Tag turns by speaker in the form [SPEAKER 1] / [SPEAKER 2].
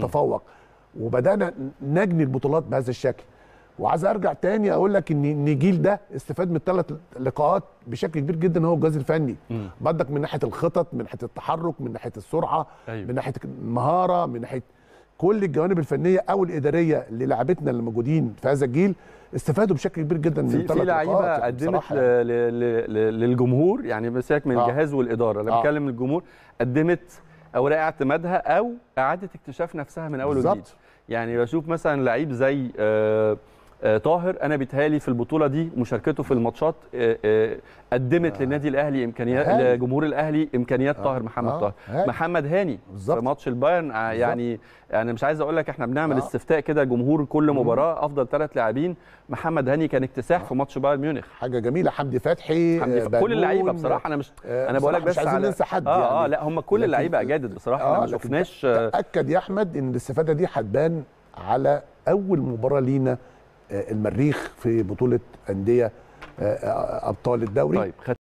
[SPEAKER 1] نتفوق وبدانا نجني البطولات بهذا الشكل وعايز ارجع تاني اقول لك ان ان الجيل ده استفاد من الثلاث لقاءات بشكل كبير جدا هو الجهاز الفني بدك من ناحيه الخطط من ناحيه التحرك من ناحيه السرعه
[SPEAKER 2] أيوة.
[SPEAKER 1] من ناحيه المهاره من ناحيه كل الجوانب الفنيه او الاداريه للاعبتنا اللي موجودين في هذا الجيل استفادوا بشكل كبير جدا من
[SPEAKER 2] في
[SPEAKER 1] الثلاث
[SPEAKER 2] في لعيبه
[SPEAKER 1] لقاءات
[SPEAKER 2] قدمت
[SPEAKER 1] بصراحة
[SPEAKER 2] ل-
[SPEAKER 1] يعني.
[SPEAKER 2] ل- ل- للجمهور يعني بسيبك من
[SPEAKER 1] آه.
[SPEAKER 2] الجهاز والاداره انا
[SPEAKER 1] آه.
[SPEAKER 2] بتكلم الجمهور قدمت اوراق اعتمادها او اعاده اكتشاف نفسها من اول وجديد
[SPEAKER 1] بالظبط.
[SPEAKER 2] يعني بشوف مثلا لعيب زي آه، آه، طاهر انا بيتهيألي في البطوله دي مشاركته في الماتشات آه، آه، قدمت للنادي الاهلي امكانيات
[SPEAKER 1] هايل.
[SPEAKER 2] لجمهور الاهلي امكانيات طاهر محمد
[SPEAKER 1] آه،
[SPEAKER 2] طاهر
[SPEAKER 1] هايل.
[SPEAKER 2] محمد هاني
[SPEAKER 1] بالظبط.
[SPEAKER 2] في ماتش البايرن آه، يعني انا مش عايز اقول لك احنا بنعمل
[SPEAKER 1] آه.
[SPEAKER 2] استفتاء كده جمهور كل مباراه افضل ثلاث لاعبين محمد هاني كان اكتساح في ماتش بايرن ميونخ
[SPEAKER 1] حاجه جميله حمدي فتحي
[SPEAKER 2] حمدي
[SPEAKER 1] آه،
[SPEAKER 2] ف- كل اللعيبه
[SPEAKER 1] بنون،
[SPEAKER 2] بصراحه انا مش
[SPEAKER 1] آه،
[SPEAKER 2] انا بقول لك
[SPEAKER 1] بصراحة
[SPEAKER 2] بس
[SPEAKER 1] مش عايزين
[SPEAKER 2] على
[SPEAKER 1] ننسى حد
[SPEAKER 2] اه اه
[SPEAKER 1] يعني.
[SPEAKER 2] لا هم كل
[SPEAKER 1] لكن-
[SPEAKER 2] اللعيبه اجادت بصراحه احنا ما
[SPEAKER 1] لكن
[SPEAKER 2] شفناش
[SPEAKER 1] تاكد يا احمد ان الاستفاده دي هتبان على اول مباراه لينا آه، المريخ في بطوله انديه آه، آه، ابطال الدوري
[SPEAKER 2] طيب